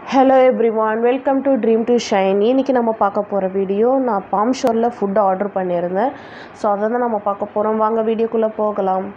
hello everyone welcome to dream to shine இன்னைக்கு நம்ம பார்க்க போகிற வீடியோ நான் பாம் ஷோரில் ஃபுட்டு ஆர்டர் பண்ணியிருந்தேன் ஸோ அதை தான் நம்ம பார்க்க போகிறோம் வாங்க வீடியோக்குள்ளே போகலாம்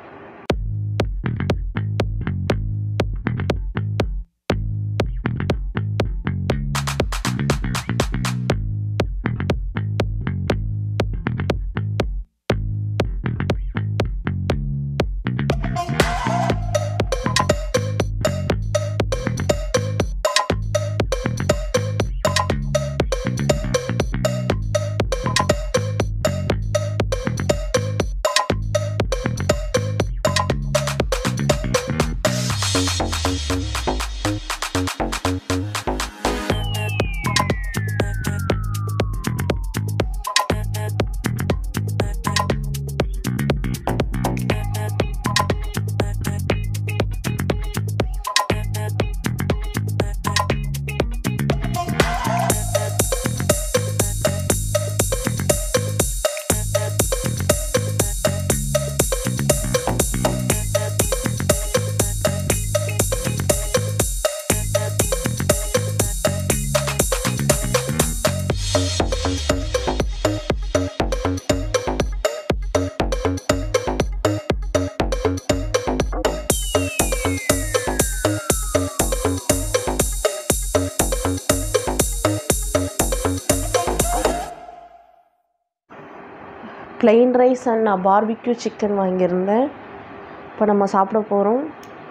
plain rice and naan barbecue chicken வாங்கியிருந்தேன் இப்போ நம்ம சாப்பிட போகிறோம்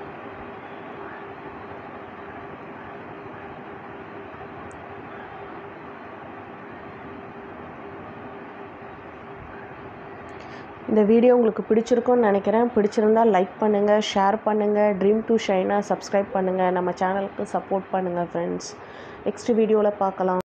இந்த வீடியோ உங்களுக்கு பிடிச்சிருக்கும்னு நினைக்கிறேன் பிடிச்சிருந்தா லைக் பண்ணுங்கள் ஷேர் பண்ணுங்கள் ட்ரீம் டு ஷைனாக சப்ஸ்கிரைப் பண்ணுங்கள் நம்ம சேனலுக்கு சப்போர்ட் பண்ணுங்கள் ஃப்ரெண்ட்ஸ் நெக்ஸ்ட் வீடியோவில் பார்க்கலாம்